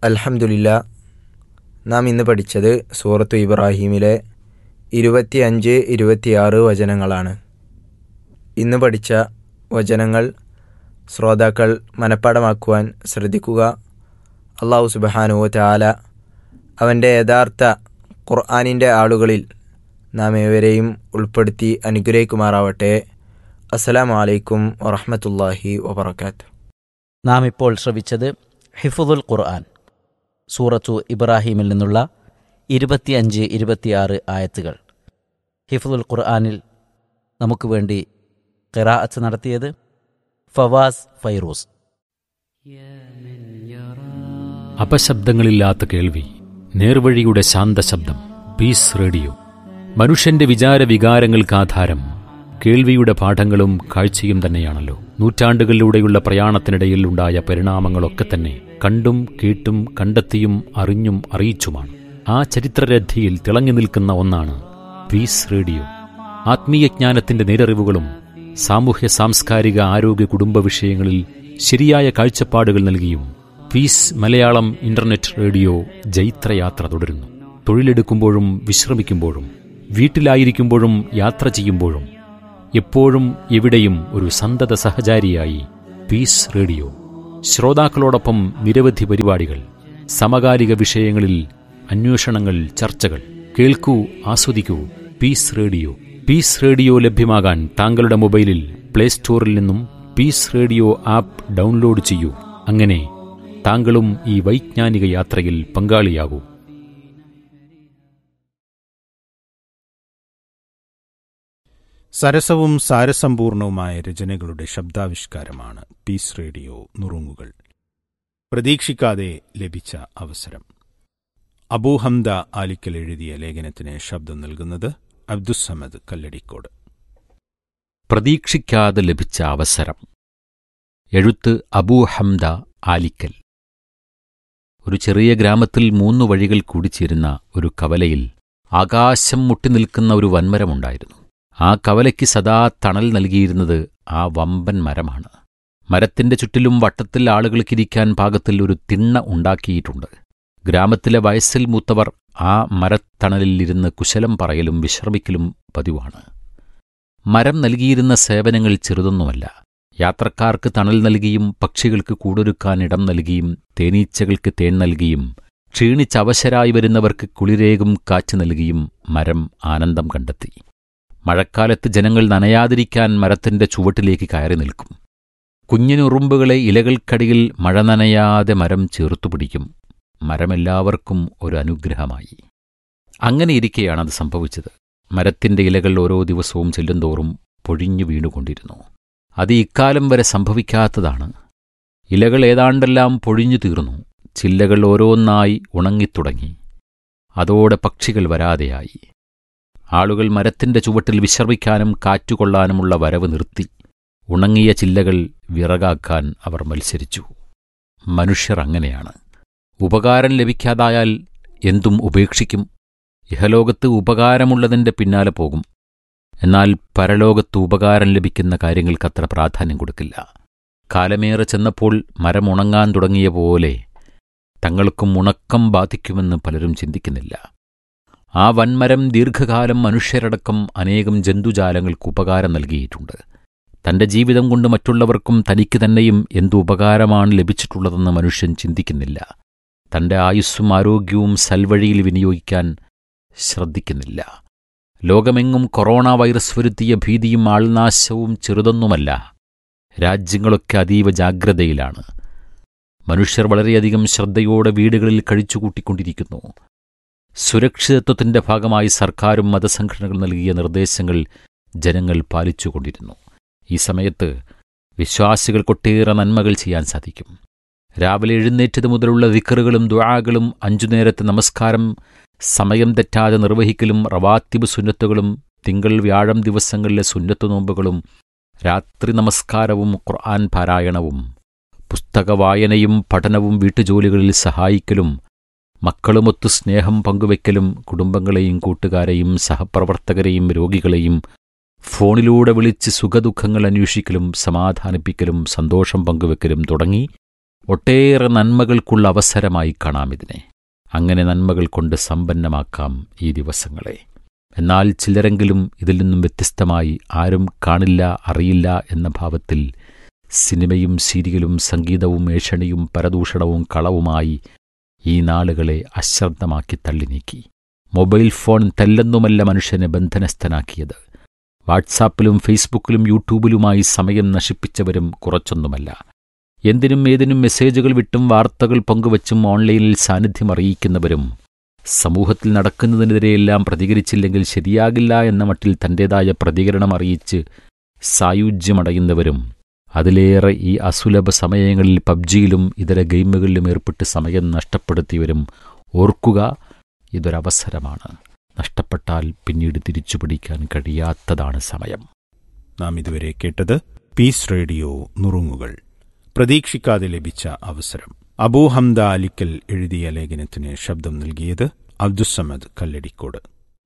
അൽഹംദുലില്ല നാം ഇന്ന് പഠിച്ചത് സൂറത്തു ഇബ്രാഹീമിലെ ഇരുപത്തിയഞ്ച് ഇരുപത്തിയാറ് വചനങ്ങളാണ് ഇന്ന് പഠിച്ച വചനങ്ങൾ ശ്രോതാക്കൾ മനഃപ്പാടമാക്കുവാൻ ശ്രദ്ധിക്കുക അള്ളാഹു സുബഹാനുവ ചാല അവൻ്റെ യഥാർത്ഥ ഖുർആാനിൻ്റെ ആളുകളിൽ നാം ഏവരെയും ഉൾപ്പെടുത്തി അനുഗ്രഹിക്കുമാറാവട്ടെ അസ്സലാമു അലൈക്കും വറഹമത്തല്ലാഹി വബർക്കാത്തു നാം ഇപ്പോൾ ശ്രവിച്ചത് ഹിഫുദുൽ ഖുർആൻ സൂറത്തു ഇബ്രാഹീമിൽ നിന്നുള്ള ഇരുപത്തിയഞ്ച് ഇരുപത്തിയാറ് ആയത്തുകൾ ഹിഫുദുൽ ഖുർആനിൽ നമുക്ക് വേണ്ടി ഖിറാഅത്ത് നടത്തിയത് ഫവാസ് ഫൈറൂസ് അപശബ്ദങ്ങളില്ലാത്ത കേൾവി നേർവഴിയുടെ ശാന്തശബ്ദം പീസ് റേഡിയോ മനുഷ്യന്റെ വിചാര വികാരങ്ങൾക്ക് ആധാരം കേൾവിയുടെ പാഠങ്ങളും കാഴ്ചയും തന്നെയാണല്ലോ നൂറ്റാണ്ടുകളിലൂടെയുള്ള പ്രയാണത്തിനിടയിൽ ഉണ്ടായ പരിണാമങ്ങളൊക്കെ തന്നെ കണ്ടും കേട്ടും കണ്ടെത്തിയും അറിഞ്ഞും അറിയിച്ചുമാണ് ആ ചരിത്രരഥിയിൽ തിളങ്ങി നിൽക്കുന്ന ഒന്നാണ് പീസ് റേഡിയോ ആത്മീയജ്ഞാനത്തിന്റെ നേരറിവുകളും സാമൂഹ്യ സാംസ്കാരിക ആരോഗ്യ കുടുംബ വിഷയങ്ങളിൽ ശരിയായ കാഴ്ചപ്പാടുകൾ നൽകിയും പീസ് മലയാളം ഇന്റർനെറ്റ് റേഡിയോ ജൈത്രയാത്ര തുടരുന്നു തൊഴിലെടുക്കുമ്പോഴും വിശ്രമിക്കുമ്പോഴും വീട്ടിലായിരിക്കുമ്പോഴും യാത്ര ചെയ്യുമ്പോഴും എപ്പോഴും എവിടെയും ഒരു സന്തത സഹചാരിയായി പീസ് റേഡിയോ ശ്രോതാക്കളോടൊപ്പം നിരവധി പരിപാടികൾ സമകാലിക വിഷയങ്ങളിൽ അന്വേഷണങ്ങൾ ചർച്ചകൾ കേൾക്കൂ ആസ്വദിക്കൂ പീസ് റേഡിയോ പീസ് റേഡിയോ ലഭ്യമാകാൻ താങ്കളുടെ മൊബൈലിൽ പ്ലേ സ്റ്റോറിൽ നിന്നും പീസ് റേഡിയോ ആപ്പ് ഡൗൺലോഡ് ചെയ്യൂ അങ്ങനെ താങ്കളും ഈ വൈജ്ഞാനിക യാത്രയിൽ പങ്കാളിയാകൂ സരസവും സാരസമ്പൂർണവുമായ രചനകളുടെ ശബ്ദാവിഷ്കാരമാണ് പീസ് റേഡിയോ നുറുങ്ങുകൾ പ്രതീക്ഷിക്കാതെ ലഭിച്ച അവസരം അബൂഹംദ ആലിക്കൽ എഴുതിയ ലേഖനത്തിന് ശബ്ദം നൽകുന്നത് അബ്ദുസമദ് കല്ലടിക്കോട് പ്രതീക്ഷിക്കാതെ ലഭിച്ച അവസരം എഴുത്ത് അബൂ ഹംദ ആലിക്കൽ ഒരു ചെറിയ ഗ്രാമത്തിൽ മൂന്നു വഴികൾ കൂടിച്ചേരുന്ന ഒരു കവലയിൽ ആകാശം മുട്ടി നിൽക്കുന്ന ഒരു വൻമരമുണ്ടായിരുന്നു ആ കവലയ്ക്ക് സദാ തണൽ നൽകിയിരുന്നത് ആ വമ്പൻ മരമാണ് മരത്തിന്റെ ചുറ്റിലും വട്ടത്തിൽ ആളുകൾക്കിരിക്കാൻ പാകത്തിൽ ഒരു തിണ്ണ ഉണ്ടാക്കിയിട്ടുണ്ട് ഗ്രാമത്തിലെ വയസ്സിൽ മൂത്തവർ ആ മരത്തണലിൽ ഇരുന്ന് കുശലം പറയലും വിശ്രമിക്കലും പതിവാണ് മരം നൽകിയിരുന്ന സേവനങ്ങൾ ചെറുതൊന്നുമല്ല യാത്രക്കാർക്ക് തണൽ നൽകിയും പക്ഷികൾക്ക് കൂടൊരുക്കാൻ ഇടം നൽകിയും തേനീച്ചകൾക്ക് തേൻ നൽകിയും ക്ഷീണിച്ചവശരായി വരുന്നവർക്ക് കുളിരേകും കാറ്റ് നൽകിയും മരം ആനന്ദം കണ്ടെത്തി മഴക്കാലത്ത് ജനങ്ങൾ നനയാതിരിക്കാൻ മരത്തിന്റെ ചുവട്ടിലേക്ക് കയറി നിൽക്കും കുഞ്ഞിനുറുമ്പുകളെ ഇലകൾക്കടിയിൽ മഴ നനയാതെ മരം ചേർത്തുപിടിക്കും മരമെല്ലാവർക്കും ഒരു അനുഗ്രഹമായി അങ്ങനെ ഇരിക്കെയാണത് സംഭവിച്ചത് മരത്തിന്റെ ഇലകൾ ഓരോ ദിവസവും ചെല്ലുന്തോറും പൊഴിഞ്ഞു വീണുകൊണ്ടിരുന്നു അത് ഇക്കാലം വരെ സംഭവിക്കാത്തതാണ് ഇലകൾ ഏതാണ്ടെല്ലാം പൊഴിഞ്ഞു തീർന്നു ചില്ലകൾ ഓരോന്നായി ഉണങ്ങിത്തുടങ്ങി അതോടെ പക്ഷികൾ വരാതെയായി ആളുകൾ മരത്തിന്റെ ചുവട്ടിൽ വിശ്രമിക്കാനും കാറ്റുകൊള്ളാനുമുള്ള വരവ് നിർത്തി ഉണങ്ങിയ ചില്ലകൾ വിറകാക്കാൻ അവർ മത്സരിച്ചു മനുഷ്യർ അങ്ങനെയാണ് ഉപകാരം ലഭിക്കാതായാൽ എന്തും ഉപേക്ഷിക്കും ഇഹലോകത്ത് ഉപകാരമുള്ളതിന്റെ പിന്നാലെ പോകും എന്നാൽ പരലോകത്ത് ഉപകാരം ലഭിക്കുന്ന കാര്യങ്ങൾക്കത്ര പ്രാധാന്യം കൊടുക്കില്ല കാലമേറെ ചെന്നപ്പോൾ മരം ഉണങ്ങാൻ തുടങ്ങിയ പോലെ തങ്ങൾക്കും ഉണക്കം ബാധിക്കുമെന്ന് പലരും ചിന്തിക്കുന്നില്ല ആ വൻമരം ദീർഘകാലം മനുഷ്യരടക്കം അനേകം ജന്തുജാലങ്ങൾക്ക് ഉപകാരം നൽകിയിട്ടുണ്ട് തന്റെ ജീവിതം കൊണ്ട് മറ്റുള്ളവർക്കും തനിക്ക് തന്നെയും എന്തു ഉപകാരമാണ് ലഭിച്ചിട്ടുള്ളതെന്ന് മനുഷ്യൻ ചിന്തിക്കുന്നില്ല തന്റെ ആയുസ്സും ആരോഗ്യവും സൽവഴിയിൽ വിനിയോഗിക്കാൻ ശ്രദ്ധിക്കുന്നില്ല ലോകമെങ്ങും കൊറോണ വൈറസ് വരുത്തിയ ഭീതിയും ആൾനാശവും ചെറുതൊന്നുമല്ല രാജ്യങ്ങളൊക്കെ അതീവ ജാഗ്രതയിലാണ് മനുഷ്യർ വളരെയധികം ശ്രദ്ധയോടെ വീടുകളിൽ കഴിച്ചുകൂട്ടിക്കൊണ്ടിരിക്കുന്നു സുരക്ഷിതത്വത്തിന്റെ ഭാഗമായി സർക്കാരും മതസംഘടനകൾ നൽകിയ നിർദ്ദേശങ്ങൾ ജനങ്ങൾ പാലിച്ചുകൊണ്ടിരുന്നു ഈ സമയത്ത് വിശ്വാസികൾക്കൊട്ടേറെ നന്മകൾ ചെയ്യാൻ സാധിക്കും രാവിലെ എഴുന്നേറ്റത് മുതലുള്ള ദിക്കറുകളും ദുആകളും അഞ്ചു നേരത്തെ നമസ്കാരം സമയം തെറ്റാതെ നിർവഹിക്കലും റവാത്തിബ് സുന്നത്തുകളും തിങ്കൾ വ്യാഴം ദിവസങ്ങളിലെ സുന്നത്തു നോമ്പുകളും രാത്രി നമസ്കാരവും ഖുർആൻ പാരായണവും പുസ്തക വായനയും പഠനവും വീട്ടുജോലികളിൽ സഹായിക്കലും മക്കളുമൊത്ത് സ്നേഹം പങ്കുവെക്കലും കുടുംബങ്ങളെയും കൂട്ടുകാരെയും സഹപ്രവർത്തകരെയും രോഗികളെയും ഫോണിലൂടെ വിളിച്ച് സുഖദുഃഖങ്ങൾ അന്വേഷിക്കലും സമാധാനിപ്പിക്കലും സന്തോഷം പങ്കുവെക്കലും തുടങ്ങി ഒട്ടേറെ നന്മകൾക്കുള്ള അവസരമായി കാണാം ഇതിനെ അങ്ങനെ നന്മകൾ കൊണ്ട് സമ്പന്നമാക്കാം ഈ ദിവസങ്ങളെ എന്നാൽ ചിലരെങ്കിലും ഇതിൽ നിന്നും വ്യത്യസ്തമായി ആരും കാണില്ല അറിയില്ല എന്ന ഭാവത്തിൽ സിനിമയും സീരിയലും സംഗീതവും ഏഷണിയും പരദൂഷണവും കളവുമായി ഈ നാളുകളെ അശ്രദ്ധമാക്കി തള്ളി നീക്കി മൊബൈൽ ഫോൺ തെല്ലെന്നുമല്ല മനുഷ്യനെ ബന്ധനസ്ഥനാക്കിയത് വാട്സാപ്പിലും ഫേസ്ബുക്കിലും യൂട്യൂബിലുമായി സമയം നശിപ്പിച്ചവരും കുറച്ചൊന്നുമല്ല എന്തിനും ഏതിനും മെസ്സേജുകൾ വിട്ടും വാർത്തകൾ പങ്കുവച്ചും ഓൺലൈനിൽ സാന്നിധ്യം അറിയിക്കുന്നവരും സമൂഹത്തിൽ നടക്കുന്നതിനെതിരെയെല്ലാം പ്രതികരിച്ചില്ലെങ്കിൽ ശരിയാകില്ല എന്ന മട്ടിൽ തൻ്റേതായ പ്രതികരണം അറിയിച്ച് സായുജ്യമടയുന്നവരും അതിലേറെ ഈ അസുലഭ സമയങ്ങളിൽ പബ്ജിയിലും ഇതര ഗെയിമുകളിലും ഏർപ്പെട്ട് സമയം നഷ്ടപ്പെടുത്തിയവരും ഓർക്കുക ഇതൊരവസരമാണ് നഷ്ടപ്പെട്ടാൽ പിന്നീട് തിരിച്ചു പിടിക്കാൻ കഴിയാത്തതാണ് സമയം നാം ഇതുവരെ കേട്ടത് പീസ് റേഡിയോ നുറുങ്ങുകൾ പ്രതീക്ഷിക്കാതെ ലഭിച്ച അവസരം അബൂ ഹംദ അലിക്കൽ എഴുതിയ ലേഖനത്തിന് ശബ്ദം നൽകിയത് അബ്ദുസമദ് കല്ലടിക്കോട്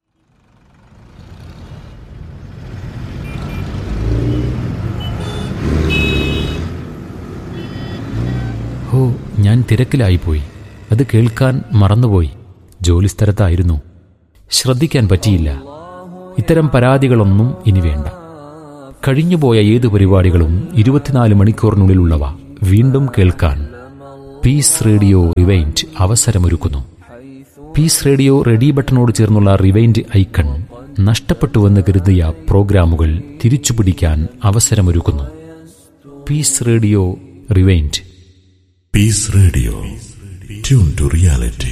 ഹോ ഞാൻ തിരക്കിലായിപ്പോയി അത് കേൾക്കാൻ മറന്നുപോയി ജോലിസ്ഥലത്തായിരുന്നു ശ്രദ്ധിക്കാൻ പറ്റിയില്ല ഇത്തരം പരാതികളൊന്നും ഇനി വേണ്ട കഴിഞ്ഞുപോയ ഏത് പരിപാടികളും ഇരുപത്തിനാല് മണിക്കൂറിനുള്ളിലുള്ളവ വീണ്ടും കേൾക്കാൻ പീസ് റേഡിയോ റിവൈൻഡ് അവസരമൊരുക്കുന്നു പീസ് റേഡിയോ റെഡി ബട്ടണോട് ചേർന്നുള്ള റിവൈൻഡ് ഐക്കൺ നഷ്ടപ്പെട്ടുവെന്ന് കരുതിയ പ്രോഗ്രാമുകൾ തിരിച്ചുപിടിക്കാൻ അവസരമൊരുക്കുന്നു Peace Radio rewind Peace Radio. Tune to reality.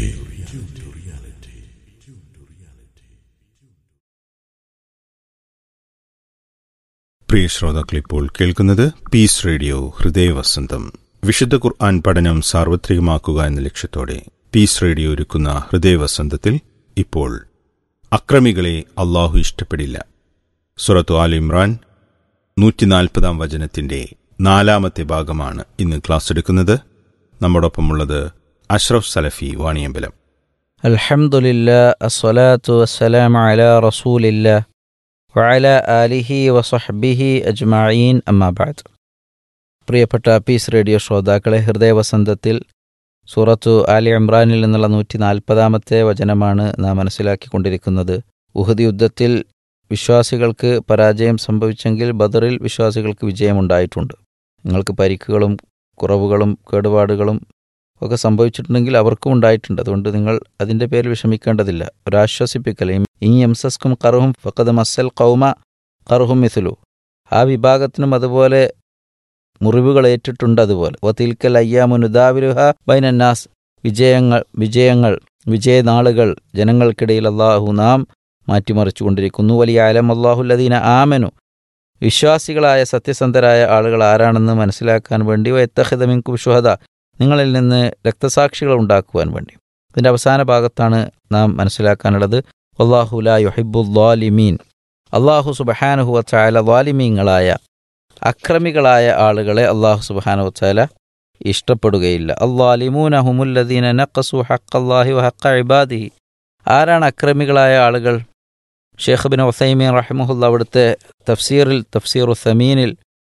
പ്രിയ ശ്രോതാക്കൾ ഇപ്പോൾ കേൾക്കുന്നത് പീസ് റേഡിയോ ഹൃദയവസന്തം വിശുദ്ധ ഖുർആൻ പഠനം സാർവത്രികമാക്കുക എന്ന ലക്ഷ്യത്തോടെ പീസ് റേഡിയോ ഒരുക്കുന്ന ഹൃദയവസന്തത്തിൽ ഇപ്പോൾ അക്രമികളെ അള്ളാഹു ഇഷ്ടപ്പെടില്ല സുറത്തു ആൽ ഇമ്രാൻ നൂറ്റിനാൽപ്പതാം വചനത്തിന്റെ നാലാമത്തെ ഭാഗമാണ് ഇന്ന് ക്ലാസ് എടുക്കുന്നത് നമ്മോടൊപ്പമുള്ളത് അഷ്റഫ് സലഫി വാണിയമ്പലം الحمد لله الصلاة والسلام على رسول الله وعلى آله وصحبه أجمعين أما بعد പ്രിയപ്പെട്ട പീസ് റേഡിയോ ശ്രോതാക്കളെ ഹൃദയവസന്തത്തിൽ സൂറത്തു ആലി ഇമ്രാനിൽ നിന്നുള്ള നൂറ്റി നാൽപ്പതാമത്തെ വചനമാണ് നാം മനസ്സിലാക്കിക്കൊണ്ടിരിക്കുന്നത് ഉഹദ് യുദ്ധത്തിൽ വിശ്വാസികൾക്ക് പരാജയം സംഭവിച്ചെങ്കിൽ ബദറിൽ വിശ്വാസികൾക്ക് വിജയമുണ്ടായിട്ടുണ്ട് നിങ്ങൾക്ക് പരിക്കുകളും കുറവുകളും കേടുപാടുകളും ഒക്കെ സംഭവിച്ചിട്ടുണ്ടെങ്കിൽ അവർക്കും ഉണ്ടായിട്ടുണ്ട് അതുകൊണ്ട് നിങ്ങൾ അതിൻ്റെ പേരിൽ വിഷമിക്കേണ്ടതില്ല ഒരാശ്വസിപ്പിക്കൽ ഈ എംസസ്കും കറുഹും ഫക്കത് മസ്സൽ കൗമ കറുഹും മിഥുലു ആ വിഭാഗത്തിനും അതുപോലെ മുറിവുകൾ ഏറ്റിട്ടുണ്ട് അതുപോലെ ഓ തിൽക്കൽ അയ്യാമുനുദാവിരുഹ ബൈനന്നാസ് വിജയങ്ങൾ വിജയങ്ങൾ വിജയനാളുകൾ ജനങ്ങൾക്കിടയിൽ അള്ളാഹു നാം മാറ്റിമറിച്ചുകൊണ്ടിരിക്കുന്നു വലിയ അലം അള്ളാഹുല്ലദീന ആമനു വിശ്വാസികളായ സത്യസന്ധരായ ആളുകൾ ആരാണെന്ന് മനസ്സിലാക്കാൻ വേണ്ടി എത്തഹിതമിൻകു ഷുഹദ നിങ്ങളിൽ നിന്ന് രക്തസാക്ഷികൾ ഉണ്ടാക്കുവാൻ വേണ്ടി ഇതിൻ്റെ അവസാന ഭാഗത്താണ് നാം മനസ്സിലാക്കാനുള്ളത് അള്ളാഹുല യുഹിബുല്ലാലിമീൻ അള്ളാഹു സുബഹാനുഹു വച്ചായ വാലിമീങ്ങളായ അക്രമികളായ ആളുകളെ അള്ളാഹു സുബഹാനു വച്ചാല ഇഷ്ടപ്പെടുകയില്ല അള്ളാലിമൂന ഹുമുല്ലദീന നഖസു ഹക്കല്ലാഹി വഹക്ക ഇബാദിഹി ആരാണ് അക്രമികളായ ആളുകൾ ഷേഖ് ബിൻ ഒസൈമീൻ റഹിമുല്ല അവിടുത്തെ തഫ്സീറിൽ തഫ്സീർ ഉസമീനിൽ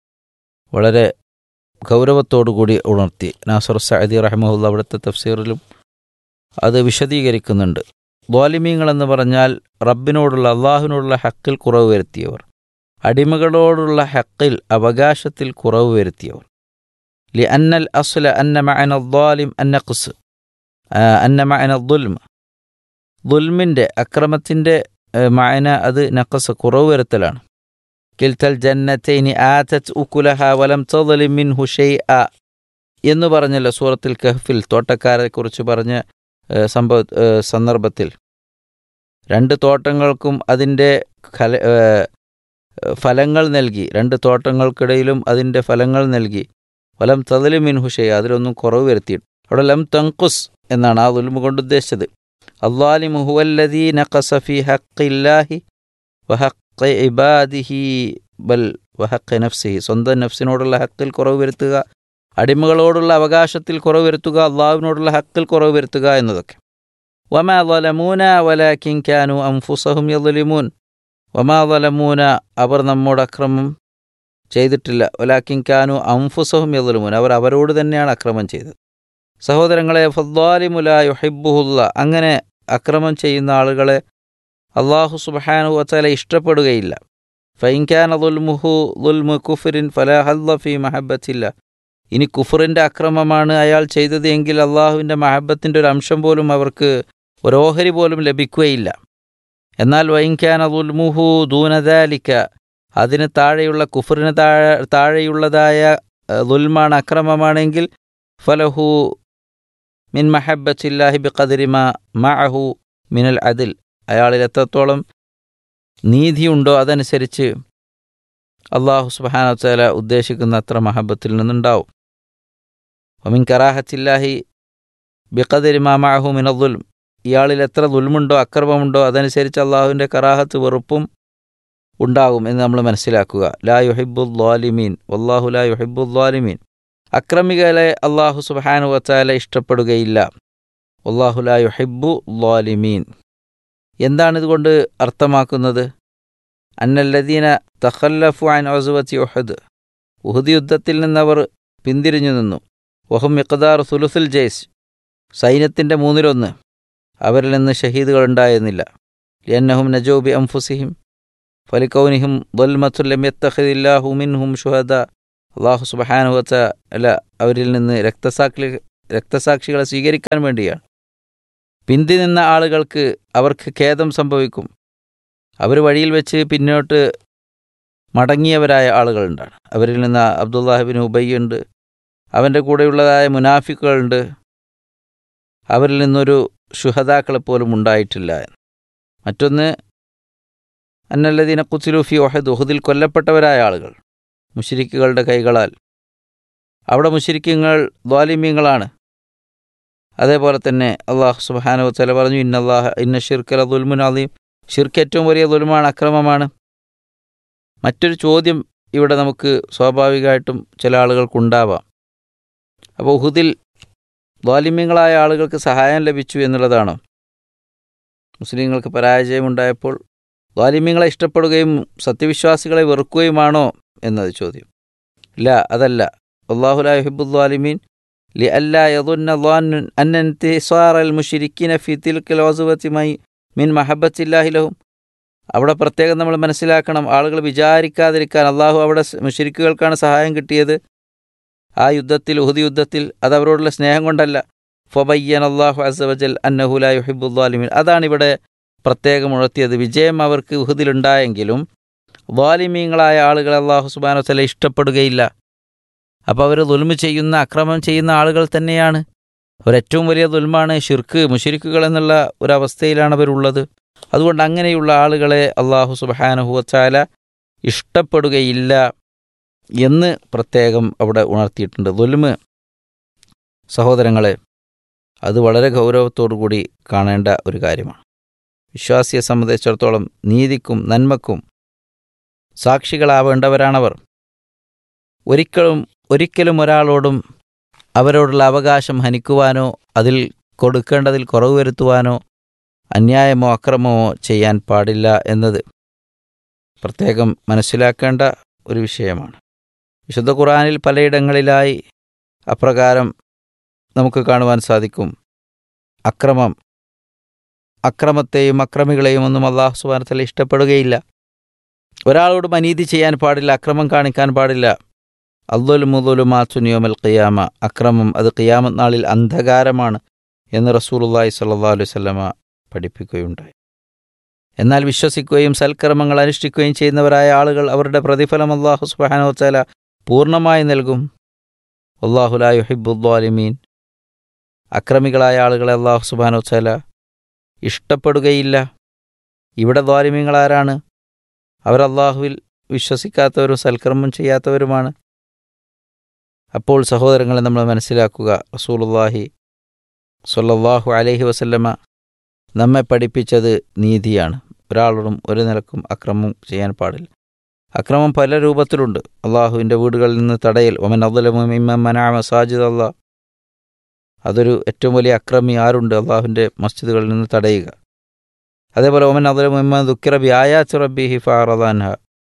വളരെ ഗൗരവത്തോടുകൂടി ഉണർത്തി നാസർ സഅദി റഹ്മുല്ല അവിടുത്തെ തഫ്സീറിലും അത് വിശദീകരിക്കുന്നുണ്ട് ദ്വാലിമീങ്ങൾ എന്ന് പറഞ്ഞാൽ റബ്ബിനോടുള്ള അള്ളാഹുവിനോടുള്ള ഹക്കിൽ കുറവ് വരുത്തിയവർ അടിമകളോടുള്ള ഹക്കിൽ അവകാശത്തിൽ കുറവ് വരുത്തിയവർ ലി അന്നൽ അസ്ല അന്ന മഅന ദ്വാലിം അന്നഖസ് അന്ന മഅന ദുൽമ ദുൽമിൻ്റെ അക്രമത്തിൻ്റെ മഅന അത് നഖസ് കുറവ് വരുത്തലാണ് കിൽത്തൽ ജന്നത്തൈനി ആതത് ഉക്കുലഹ വലം തദലിം മിൻഹു ഷൈഅ എന്ന് പറഞ്ഞല്ലോ സൂറത്തിൽ കഹ്ഫിൽ തോട്ടക്കാരെ കുറിച്ച് പറഞ്ഞ സംഭവ സന്ദർഭത്തിൽ രണ്ട് തോട്ടങ്ങൾക്കും അതിൻ്റെ ഫല ഫലങ്ങൾ നൽകി രണ്ട് തോട്ടങ്ങൾക്കിടയിലും അതിൻ്റെ ഫലങ്ങൾ നൽകി വലം തദലി മിൻഹു ഷൈഅ അതിലൊന്നും കുറവ് വരുത്തി അവിടെ ലം തങ്കുസ് എന്നാണ് ആ ദുൽമ കൊണ്ട് ഉദ്ദേശിച്ചത് അള്ളാലിമു ഹുവല്ലദീ നഖസ ഫി ഹഖില്ലാഹി വഹഖ് ഇബാദിഹി ബൽ വഹഖ് നഫ്സിഹി സ്വന്തം നഫ്സിനോടുള്ള ഹക്കിൽ കുറവ് വരുത്തുക അടിമകളോടുള്ള അവകാശത്തിൽ കുറവ് വരുത്തുക അള്ളാഹുവിനോടുള്ള ഹക്കിൽ കുറവ് വരുത്തുക എന്നതൊക്കെ വമാ വലമൂന വലാക്കിൻ ക്യാനു അംഫുസഹും യദലിമൂൻ വമാ വലമൂന അവർ നമ്മോട് അക്രമം ചെയ്തിട്ടില്ല ഒലാക്കിൻ കാനു അംഫുസഹും യദുലുമുൻ അവർ അവരോട് തന്നെയാണ് അക്രമം ചെയ്തത് സഹോദരങ്ങളെ ഫദ്വാലിമുല യുഹിബുഹുല്ല അങ്ങനെ അക്രമം ചെയ്യുന്ന ആളുകളെ അള്ളാഹു സുബഹാനു വച്ചാല ഇഷ്ടപ്പെടുകയില്ല ഫൈൻഖാൻ ദുൽമുഹു ദുൽമു കുഫിറിൻ ഫലാഹല്ല ഫി മഹബത്തില്ല ഇനി കുഫറിൻ്റെ അക്രമമാണ് അയാൾ ചെയ്തത് എങ്കിൽ അള്ളാഹുവിൻ്റെ മഹബത്തിൻ്റെ ഒരു അംശം പോലും അവർക്ക് ഒരു ഓഹരി പോലും ലഭിക്കുകയില്ല എന്നാൽ വൈൻഖാൻ ദുൽമുഹു ദൂനദാലിക്ക അതിന് താഴെയുള്ള കുഫറിന് താഴെ താഴെയുള്ളതായ ദുൽമാണ് അക്രമമാണെങ്കിൽ ഫലഹു മിൻ മഹബത്തില്ലാഹി ബി ഖദരിമ മഅഹു മിനൽ അതിൽ അയാളിൽ എത്രത്തോളം നീതിയുണ്ടോ അതനുസരിച്ച് അള്ളാഹു സുബാനത്താല ഉദ്ദേശിക്കുന്ന അത്ര മഹബത്തിൽ നിന്നുണ്ടാവും ഒമിൻ കറാഹത്തില്ലാഹി ബിഖദരിമ മഅഹു മിനദ്ദുൽം ഇയാളിൽ എത്ര ദുൽമുണ്ടോ അക്രമമുണ്ടോ അതനുസരിച്ച് അള്ളാഹുവിൻ്റെ കറാഹത്ത് വെറുപ്പും ഉണ്ടാകും എന്ന് നമ്മൾ മനസ്സിലാക്കുക ലാ യുഹിബുൽ ദ്വാലിമീൻ വല്ലാഹു ലാ യുഹിബുൽ ദ്വാലിമീൻ അക്രമികളെ അള്ളാഹു സുബാനു വച്ചാല ഇഷ്ടപ്പെടുകയില്ല വല്ലാഹു ലാ യുഹിബു ദ്വാലിമീൻ എന്താണ് ഇതുകൊണ്ട് അർത്ഥമാക്കുന്നത് അന്നല്ലദീന തഖല്ലഫു അൻ ഒസുവത്തി ഉഹദ് ഉഹദ് യുദ്ധത്തിൽ നിന്നവർ പിന്തിരിഞ്ഞു നിന്നു വഹും മിഖദാർ സുലുസുൽ ജയ്സ് സൈന്യത്തിൻ്റെ മൂന്നിലൊന്ന് അവരിൽ നിന്ന് ഷഹീദുകൾ ഉണ്ടായിരുന്നില്ല ലിയന്നഹും നജോബി അംഫുസിഹിം ഫലിക്കൗനിഹിം ദൊൽമത്തുല്ലമ്യത്തഹിദില്ലാഹു മിൻഹും ഷുഹദ അള്ളാഹു സുബഹാനുവച്ച അല്ല അവരിൽ നിന്ന് രക്തസാക്ഷി രക്തസാക്ഷികളെ സ്വീകരിക്കാൻ വേണ്ടിയാണ് പിന്തി നിന്ന ആളുകൾക്ക് അവർക്ക് ഖേദം സംഭവിക്കും അവർ വഴിയിൽ വെച്ച് പിന്നോട്ട് മടങ്ങിയവരായ ആളുകളുണ്ടാണ് അവരിൽ നിന്ന് അബ്ദുല്ലാഹിബിൻ ഉബയ്യുണ്ട് അവൻ്റെ കൂടെയുള്ളതായ മുനാഫിക്കുകളുണ്ട് അവരിൽ നിന്നൊരു ശുഹതാക്കളെ പോലും ഉണ്ടായിട്ടില്ല മറ്റൊന്ന് അന്നല്ലദീന കുച്ചിലുഫി ഒഹദ് ഉഹദിൽ കൊല്ലപ്പെട്ടവരായ ആളുകൾ മുഷിരിക്കുകളുടെ കൈകളാൽ അവിടെ മുഷിരിക്കുങ്ങൾ ദ്വാലിമ്യങ്ങളാണ് അതേപോലെ തന്നെ അള്ളാഹു സുബാനു തല പറഞ്ഞു ഇന്നല്ലാഹ ഇന്ന ഷിർക്കല ദുൽമുൻ അലീം ഷിർക്ക് ഏറ്റവും വലിയ ദുൽമാണ് അക്രമമാണ് മറ്റൊരു ചോദ്യം ഇവിടെ നമുക്ക് സ്വാഭാവികമായിട്ടും ചില ആളുകൾക്കുണ്ടാവാം അപ്പോൾ ഉഹുദിൽ ദ്വാലിമ്യങ്ങളായ ആളുകൾക്ക് സഹായം ലഭിച്ചു എന്നുള്ളതാണോ മുസ്ലിങ്ങൾക്ക് പരാജയമുണ്ടായപ്പോൾ ദ്വാലിമ്യങ്ങളെ ഇഷ്ടപ്പെടുകയും സത്യവിശ്വാസികളെ വെറുക്കുകയുമാണോ എന്നത് ചോദ്യം ഇല്ല അതല്ല അള്ളാഹുലാഹിബുദ്വാലിമീൻ ലി അല്ലാ യദുന്ന അന്ന ഇന്തിസാർ അൽ മുഷിരിക്കിന ഫി തിൽക്കൽ വസുവത്തിമായി മിൻ മഹബത്തില്ലാഹിലഹും അവിടെ പ്രത്യേകം നമ്മൾ മനസ്സിലാക്കണം ആളുകൾ വിചാരിക്കാതിരിക്കാൻ അള്ളാഹു അവിടെ മുഷിരിക്കുകൾക്കാണ് സഹായം കിട്ടിയത് ആ യുദ്ധത്തിൽ ഉഹുദ് യുദ്ധത്തിൽ അത് അവരോടുള്ള സ്നേഹം കൊണ്ടല്ല ഫൊബയ്യൻ അള്ളാഹു അസവജൽ അന്നഹുല യുഹിബുദ്വാലിമീൻ അതാണ് ഇവിടെ പ്രത്യേകം ഉണർത്തിയത് വിജയം അവർക്ക് ഉഹുദിലുണ്ടായെങ്കിലും വാലിമീങ്ങളായ ആളുകളെ അള്ളാഹു സുബാന വസ്ല ഇഷ്ടപ്പെടുകയില്ല അപ്പോൾ അവർ ദുൽമ ചെയ്യുന്ന അക്രമം ചെയ്യുന്ന ആളുകൾ തന്നെയാണ് അവരേറ്റവും വലിയ ദുൽമാണ് ഷിർക്ക് മുഷിരിക്കുകൾ എന്നുള്ള ഒരവസ്ഥയിലാണ് അവരുള്ളത് അതുകൊണ്ട് അങ്ങനെയുള്ള ആളുകളെ അള്ളാഹു സുബാനഹുവച്ചാല ഇഷ്ടപ്പെടുകയില്ല എന്ന് പ്രത്യേകം അവിടെ ഉണർത്തിയിട്ടുണ്ട് ദുൽമ് സഹോദരങ്ങളെ അത് വളരെ ഗൗരവത്തോടു കൂടി കാണേണ്ട ഒരു കാര്യമാണ് വിശ്വാസിയെ സംബന്ധിച്ചിടത്തോളം നീതിക്കും നന്മക്കും സാക്ഷികളാവേണ്ടവരാണവർ ഒരിക്കലും ഒരിക്കലും ഒരാളോടും അവരോടുള്ള അവകാശം ഹനിക്കുവാനോ അതിൽ കൊടുക്കേണ്ടതിൽ കുറവ് വരുത്തുവാനോ അന്യായമോ അക്രമമോ ചെയ്യാൻ പാടില്ല എന്നത് പ്രത്യേകം മനസ്സിലാക്കേണ്ട ഒരു വിഷയമാണ് വിശുദ്ധ ഖുറാനിൽ പലയിടങ്ങളിലായി അപ്രകാരം നമുക്ക് കാണുവാൻ സാധിക്കും അക്രമം അക്രമത്തെയും അക്രമികളെയും ഒന്നും അള്ളാഹു സുബാനത്തല ഇഷ്ടപ്പെടുകയില്ല ഒരാളോടും അനീതി ചെയ്യാൻ പാടില്ല അക്രമം കാണിക്കാൻ പാടില്ല അല്ലുലുമുലുമാസുനിയോമൽ ഖിയാമ അക്രമം അത് ഖിയാമത്ത് നാളിൽ അന്ധകാരമാണ് എന്ന് റസൂലുല്ലാഹി സല്ലാ അലുസല്ലമ പഠിപ്പിക്കുകയുണ്ടായി എന്നാൽ വിശ്വസിക്കുകയും സൽക്കർമ്മങ്ങൾ അനുഷ്ഠിക്കുകയും ചെയ്യുന്നവരായ ആളുകൾ അവരുടെ പ്രതിഫലം അള്ളാഹു സുബാനോത്തല പൂർണ്ണമായി നൽകും അള്ളാഹുലാ യുഹിബുദ്വാലിമീൻ അക്രമികളായ ആളുകളെ അള്ളാഹു സുബാനോത്തല ഇഷ്ടപ്പെടുകയില്ല ഇവിടെ ദ്വാലിമീങ്ങളാരാണ് അവർ അള്ളാഹുവിൽ വിശ്വസിക്കാത്തവരും സൽക്കർമ്മം ചെയ്യാത്തവരുമാണ് അപ്പോൾ സഹോദരങ്ങളെ നമ്മൾ മനസ്സിലാക്കുക റസൂലുള്ളാഹി സ്വല്ലല്ലാഹു അലൈഹി വസല്ലമ നമ്മെ പഠിപ്പിച്ചത് നീതിയാണ് ഒരാളോടും ഒരു നിലക്കും അക്രമം ചെയ്യാൻ പാടില്ല അക്രമം പല രൂപത്തിലുണ്ട് അള്ളാഹുവിൻ്റെ വീടുകളിൽ നിന്ന് തടയൽ ഒമൻ അബ്ദുലമനാ മസാജിദ് അള്ളാഹ് അതൊരു ഏറ്റവും വലിയ അക്രമി ആരുണ്ട് അള്ളാഹുവിൻ്റെ മസ്ജിദുകളിൽ നിന്ന് തടയുക അതേപോലെ ഒമൻ അബ്ദുലമ ദുഃഖിറബി ആയാച്ച് റബ്ബി ഹിഫ അറദാൻഹ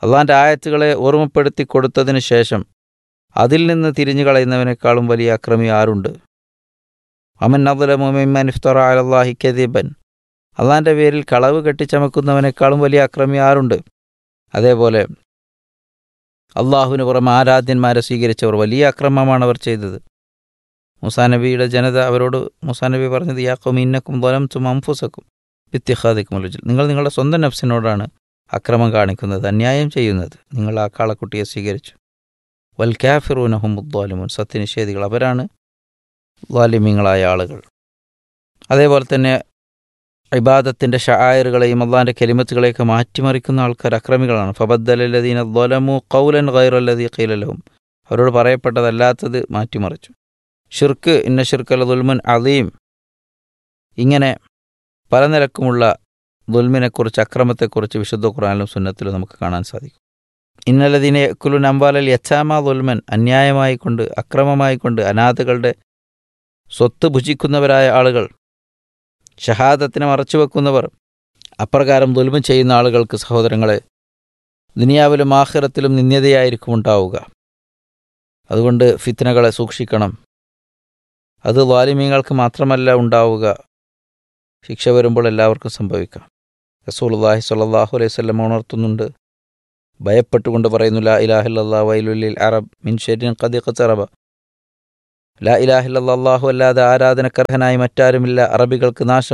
അള്ളാൻ്റെ ആയത്തുകളെ ഓർമ്മപ്പെടുത്തി കൊടുത്തതിന് ശേഷം അതിൽ നിന്ന് തിരിഞ്ഞു കളയുന്നവനേക്കാളും വലിയ അക്രമി ആരുണ്ട് അമൻ അബ്ദുലമുമിൻ ഇഫ്തറ അലല്ലാഹി കദീബൻ അള്ളാൻ്റെ പേരിൽ കളവ് കെട്ടിച്ചമക്കുന്നവനേക്കാളും വലിയ അക്രമി ആരുണ്ട് അതേപോലെ അള്ളാഹുവിന് പുറമെ ആരാധ്യന്മാരെ സ്വീകരിച്ചവർ വലിയ അക്രമമാണ് അവർ ചെയ്തത് മുസാ നബിയുടെ ജനത അവരോട് മുസാ നബി പറഞ്ഞത് യാക്കും ഇന്നക്കും ദ്വലം തും അംഫുസക്കും വിത്യഹാദിക്കും അലുജിൽ നിങ്ങൾ നിങ്ങളുടെ സ്വന്തം നഫ്സിനോടാണ് അക്രമം കാണിക്കുന്നത് അന്യായം ചെയ്യുന്നത് നിങ്ങൾ ആ കാളക്കുട്ടിയെ സ്വീകരിച്ചു വൽ കാഫിറൂനഹും ഉദ്വാലിമുൻ സത്യനിഷേധികൾ അവരാണ് ദ്വാലിമ്യങ്ങളായ ആളുകൾ അതേപോലെ തന്നെ ഇബാദത്തിൻ്റെ ഷായറുകളെയും അള്ളാൻ്റെ കെലിമത്തുകളെയൊക്കെ മാറ്റിമറിക്കുന്ന ആൾക്കാർ അക്രമികളാണ് ഫബദ്ദലല്ലദീന ദ്വലമു കൗലൻ ഗൈറല്ലദീ ഖീലലഹും അവരോട് പറയപ്പെട്ടതല്ലാത്തത് മാറ്റിമറിച്ചു ഷിർക്ക് ഇന്ന ഷിർക്കല ദുൽമുൻ അലീം ഇങ്ങനെ പല നിലക്കുമുള്ള ദുൽമിനെക്കുറിച്ച് അക്രമത്തെക്കുറിച്ച് വിശുദ്ധ ഖുറാനിലും സുന്നത്തിലും നമുക്ക് കാണാൻ സാധിക്കും ഇന്നലതിനെ കുലു നമ്പാലൽ യച്ചാമ ദുൽമൻ അന്യായമായി കൊണ്ട് അക്രമമായി കൊണ്ട് അനാഥകളുടെ സ്വത്ത് ഭുജിക്കുന്നവരായ ആളുകൾ ഷഹാദത്തിനെ മറച്ചുവെക്കുന്നവർ അപ്രകാരം ദുൽമ ചെയ്യുന്ന ആളുകൾക്ക് സഹോദരങ്ങളെ ദുനിയാവിലും ആഖിറത്തിലും നിന്ദ്യതയായിരിക്കും ഉണ്ടാവുക അതുകൊണ്ട് ഫിത്നകളെ സൂക്ഷിക്കണം അത് വാലിമീങ്ങൾക്ക് മാത്രമല്ല ഉണ്ടാവുക ശിക്ഷ വരുമ്പോൾ എല്ലാവർക്കും സംഭവിക്കാം റസൂൽല്ലാഹി സ്വല്ലല്ലാഹു അലൈഹി വസല്ലം ഉണർത്തുന്നുണ്ട് ഭയപ്പെട്ടുകൊണ്ട് പറയുന്നു ലാ ഇലാഹില്ലാ വൈലുല്ലിൽ അറബ് മിൻ ഷെരിൻ ഖദിഖറബ ലാ ഇലാഹില്ലാ അല്ലാഹു അല്ലാതെ ആരാധനക്കർഹനായി മറ്റാരുമില്ല അറബികൾക്ക് നാശം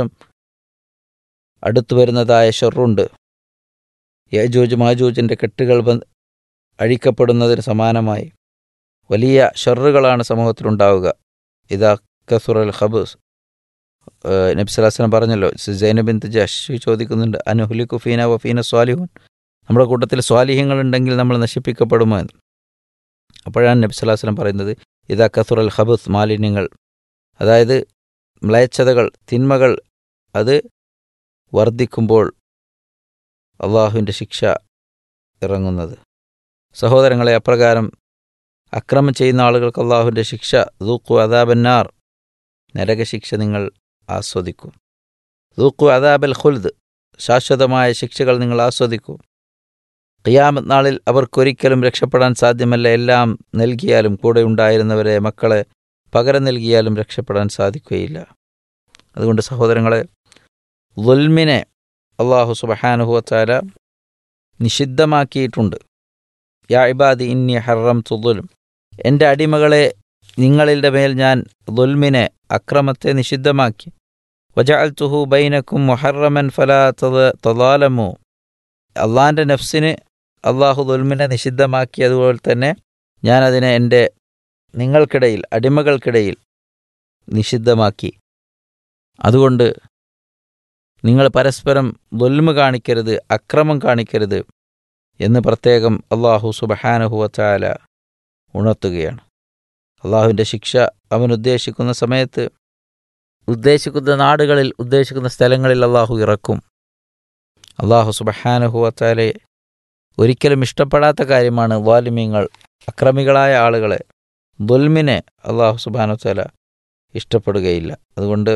അടുത്തു വരുന്നതായ ഷെറുണ്ട് യജൂജ് മാജൂജിൻ്റെ കെട്ടുകൾ ബ- അഴിക്കപ്പെടുന്നതിന് സമാനമായി വലിയ ഷെറുകളാണ് സമൂഹത്തിലുണ്ടാവുക ഇതാ കസുറൽ ഖബൂസ് നബ്സലാസ്ലം പറഞ്ഞല്ലോ സൈനബിൻ ജഷ് ചോദിക്കുന്നുണ്ട് അനുഹുലിക്കു ഫീന വഫീന സ്വാലിഹുൻ നമ്മുടെ കൂട്ടത്തിൽ സ്വാലിഹ്യങ്ങൾ ഉണ്ടെങ്കിൽ നമ്മൾ നശിപ്പിക്കപ്പെടുമോ എന്ന് അപ്പോഴാണ് നബ്സലാസ്ലം പറയുന്നത് ഇതാ കസുറൽ ഖബൂസ് മാലിന്യങ്ങൾ അതായത് മ്ലേച്ഛതകൾ തിന്മകൾ അത് വർദ്ധിക്കുമ്പോൾ അള്ളാഹുവിൻ്റെ ശിക്ഷ ഇറങ്ങുന്നത് സഹോദരങ്ങളെ അപ്രകാരം അക്രമം ചെയ്യുന്ന ആളുകൾക്ക് അള്ളാഹുവിൻ്റെ ശിക്ഷ ദൂക്കു അദാബന്നാർ നരകശിക്ഷ നിങ്ങൾ ആസ്വദിക്കൂ ദൂക്കു അദാബൽ ഖുൽദ് ശാശ്വതമായ ശിക്ഷകൾ നിങ്ങൾ ആസ്വദിക്കൂ ഖിയാമത്ത് നാളിൽ അവർക്കൊരിക്കലും രക്ഷപ്പെടാൻ സാധ്യമല്ല എല്ലാം നൽകിയാലും കൂടെ ഉണ്ടായിരുന്നവരെ മക്കളെ പകരം നൽകിയാലും രക്ഷപ്പെടാൻ സാധിക്കുകയില്ല അതുകൊണ്ട് സഹോദരങ്ങളെ ലുൽമിനെ അള്ളാഹു സുബഹാനുഹുവത്താല നിഷിദ്ധമാക്കിയിട്ടുണ്ട് യാ ഇബാദി ഇന്നി ഹറം തുലും എൻ്റെ അടിമകളെ നിങ്ങളുടെ മേൽ ഞാൻ ദുൽമിനെ അക്രമത്തെ നിഷിദ്ധമാക്കി വജാൽ തുഹു ബൈനക്കും മുഹറമൻ ഫലാ തലാലമു അള്ളാൻ്റെ നഫ്സിന് അള്ളാഹു ദുൽമിനെ നിഷിദ്ധമാക്കി അതുപോലെ തന്നെ ഞാനതിനെ എൻ്റെ നിങ്ങൾക്കിടയിൽ അടിമകൾക്കിടയിൽ നിഷിദ്ധമാക്കി അതുകൊണ്ട് നിങ്ങൾ പരസ്പരം ദുൽമ കാണിക്കരുത് അക്രമം കാണിക്കരുത് എന്ന് പ്രത്യേകം അള്ളാഹു സുബഹാനഹുവച്ചാല ഉണർത്തുകയാണ് അള്ളാഹുവിൻ്റെ ശിക്ഷ അവൻ ഉദ്ദേശിക്കുന്ന സമയത്ത് ഉദ്ദേശിക്കുന്ന നാടുകളിൽ ഉദ്ദേശിക്കുന്ന സ്ഥലങ്ങളിൽ അള്ളാഹു ഇറക്കും അള്ളാഹു സുബഹാനഹുവച്ചാലെ ഒരിക്കലും ഇഷ്ടപ്പെടാത്ത കാര്യമാണ് വാലിമ്യങ്ങൾ അക്രമികളായ ആളുകളെ ദുൽമിനെ അള്ളാഹു സുബാനുവച്ചാല ഇഷ്ടപ്പെടുകയില്ല അതുകൊണ്ട്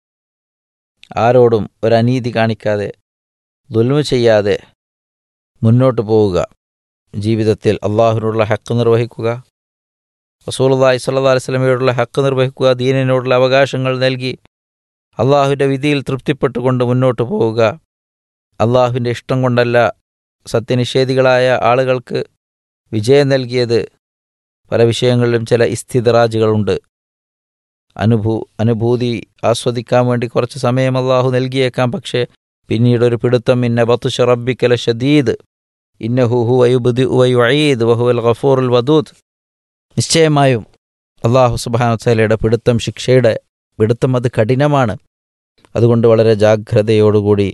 ആരോടും ഒരനീതി കാണിക്കാതെ ദുൽമ ചെയ്യാതെ മുന്നോട്ട് പോവുക ജീവിതത്തിൽ അള്ളാഹുവിനോടുള്ള ഹക്ക് നിർവഹിക്കുക റസൂലുള്ളാഹി സ്വല്ലല്ലാഹി അലൈഹി വസല്ലമയോടുള്ള ഹക്ക് നിർവഹിക്കുക ദീനിനോടുള്ള അവകാശങ്ങൾ നൽകി അള്ളാഹുവിൻ്റെ വിധിയിൽ തൃപ്തിപ്പെട്ടുകൊണ്ട് മുന്നോട്ട് പോവുക അള്ളാഹുവിൻ്റെ ഇഷ്ടം കൊണ്ടല്ല സത്യനിഷേധികളായ ആളുകൾക്ക് വിജയം നൽകിയത് പല വിഷയങ്ങളിലും ചില ഇസ്ഥിതറാജുകളുണ്ട് അനുഭൂ അനുഭൂതി ആസ്വദിക്കാൻ വേണ്ടി കുറച്ച് സമയം അള്ളാഹു നൽകിയേക്കാം പക്ഷേ പിന്നീട് ഒരു പിടുത്തം ഇന്ന ബത്തുഷ റബ്ബിക്കല ഷദീദ് ഇന്നഹു ഹു വയുബുദി വയുഈദ് വഹുവൽ ഗഫൂറുൽ വദൂദ് നിശ്ചയമായും അള്ളാഹു സുബാനുസലയുടെ പിടുത്തം ശിക്ഷയുടെ പിടുത്തം അത് കഠിനമാണ് അതുകൊണ്ട് വളരെ ജാഗ്രതയോടുകൂടി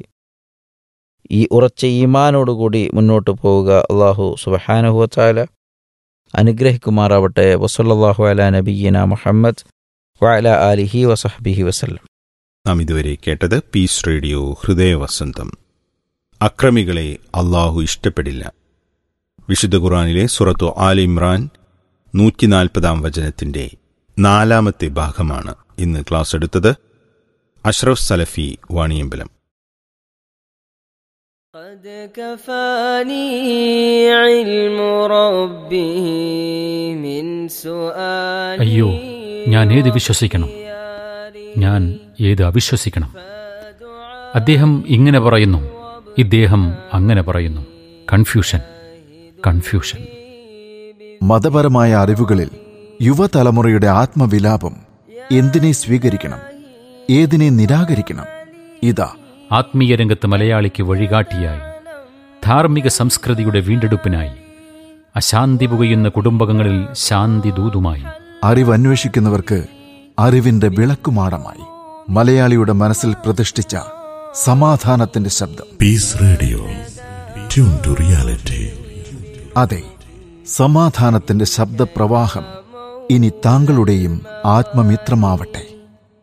ഈ ഉറച്ച ഈമാനോടുകൂടി മുന്നോട്ട് പോവുക അള്ളാഹു സുബഹാനുഹുവച്ചാല അനുഗ്രഹിക്കുമാറാവട്ടെ വസല്ലാഹു അല നബീന മുഹമ്മദ് വഅല ആലിഹി വസഹബിഹി വസല്ലം നാം ഇതുവരെ കേട്ടത് പീസ് റേഡിയോ ഹൃദയവസന്തം അക്രമികളെ അള്ളാഹു ഇഷ്ടപ്പെടില്ല വിശുദ്ധ ഖുറാനിലെ സുറത്തു ആൽ ഇമ്രാൻ നൂറ്റിനാൽപ്പതാം വചനത്തിന്റെ നാലാമത്തെ ഭാഗമാണ് ഇന്ന് ക്ലാസ് എടുത്തത് അഷ്റഫ് സലഫി വാണിയമ്പലം قد كفاني علم ربه من سؤال അയ്യോ ഞാൻ ഏത് വിശ്വസിക്കണം ഞാൻ ഏത് അവിശ്വസിക്കണം അദ്ദേഹം ഇങ്ങനെ പറയുന്നു ഇദ്ദേഹം അങ്ങനെ പറയുന്നു കൺഫ്യൂഷൻ കൺഫ്യൂഷൻ മതപരമായ അറിവുകളിൽ യുവതലമുറയുടെ ആത്മവിലാപം എന്തിനെ സ്വീകരിക്കണം ഏതിനെ നിരാകരിക്കണം ഇതാ ആത്മീയ രംഗത്ത് മലയാളിക്ക് വഴികാട്ടിയായി ധാർമ്മിക സംസ്കൃതിയുടെ വീണ്ടെടുപ്പിനായി അശാന്തി പുകയുന്ന കുടുംബങ്ങളിൽ ശാന്തി ദൂതുമായി അറിവന്വേഷിക്കുന്നവർക്ക് അറിവിന്റെ വിളക്കുമാടമായി മലയാളിയുടെ മനസ്സിൽ പ്രതിഷ്ഠിച്ച സമാധാനത്തിന്റെ ശബ്ദം Peace Radio. Tune to reality. അതെ സമാധാനത്തിന്റെ ശബ്ദപ്രവാഹം ഇനി താങ്കളുടെയും ആത്മമിത്രമാവട്ടെ